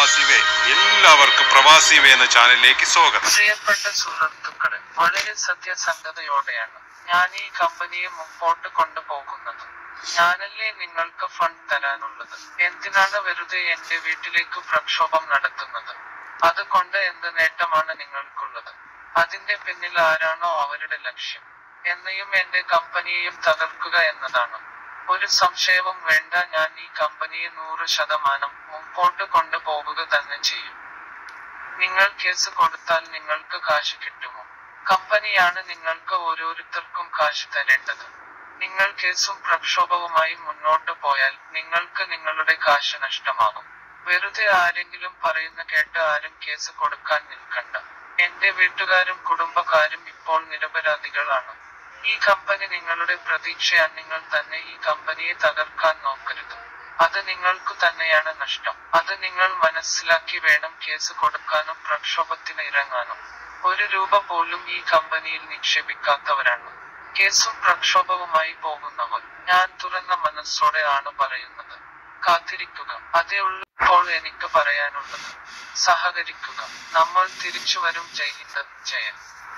പ്രവാസിവേ എല്ലാവർക്കും പ്രവാസിവേ എന്ന ചാനലിലേക്ക് സ്വാഗതം പ്രിയപ്പെട്ട സുഹൃത്തുക്കളെ വളരെ സത്യസന്ധതയോടെയാണ് ഞാൻ ഈ കമ്പനിയെ മുമ്പോട്ട് കൊണ്ടുപോകുന്നത് ഞാനല്ലേ നിങ്ങൾക്ക് ഫണ്ട് തരാനുള്ളത് എന്തിനാണ് വെറുതെ എന്റെ വീട്ടിലേക്ക് പ്രക്ഷോഭം നടത്തുന്നത് അതുകൊണ്ട് എന്ത് നേട്ടമാണ് നിങ്ങൾക്കുള്ളത് അതിന്റെ പിന്നിൽ ആരാണോ അവരുടെ ലക്ഷ്യം എന്നെയും എന്റെ കമ്പനിയെയും തകർക്കുക എന്നതാണ് ഒരു സംശയവും വേണ്ട ഞാൻ ഈ കമ്പനിയെ നൂറ് ശതമാനം മുമ്പോട്ട് കൊണ്ടുപോകുക തന്നെ ചെയ്യും നിങ്ങൾ കേസ് കൊടുത്താൽ നിങ്ങൾക്ക് കാശ് കിട്ടുമോ കമ്പനിയാണ് നിങ്ങൾക്ക് ഓരോരുത്തർക്കും കാശ് തരേണ്ടത് നിങ്ങൾ കേസും പ്രക്ഷോഭവുമായി മുന്നോട്ട് പോയാൽ നിങ്ങൾക്ക് നിങ്ങളുടെ കാശ് നഷ്ടമാകും വെറുതെ ആരെങ്കിലും പറയുന്ന കേട്ട് ആരും കേസ് കൊടുക്കാൻ നിൽക്കണ്ട എന്റെ വീട്ടുകാരും കുടുംബക്കാരും ഇപ്പോൾ നിരപരാധികളാണ് ഈ കമ്പനി നിങ്ങളുടെ പ്രതീക്ഷയാണ് നിങ്ങൾ തന്നെ ഈ കമ്പനിയെ തകർക്കാൻ നോക്കരുത് അത് നിങ്ങൾക്ക് തന്നെയാണ് നഷ്ടം അത് നിങ്ങൾ മനസ്സിലാക്കി വേണം കേസ് കൊടുക്കാനും പ്രക്ഷോഭത്തിന് ഇറങ്ങാനും ഒരു രൂപ പോലും ഈ കമ്പനിയിൽ നിക്ഷേപിക്കാത്തവരാണ് കേസും പ്രക്ഷോഭവുമായി പോകുന്നവർ ഞാൻ തുറന്ന മനസ്സോടെ ആണ് പറയുന്നത് കാത്തിരിക്കുക അതേ ഉള്ളൂ ഇപ്പോൾ എനിക്ക് പറയാനുള്ളത് സഹകരിക്കുക നമ്മൾ തിരിച്ചു വരും ജയ് ഹിന്ദ് ജയൻ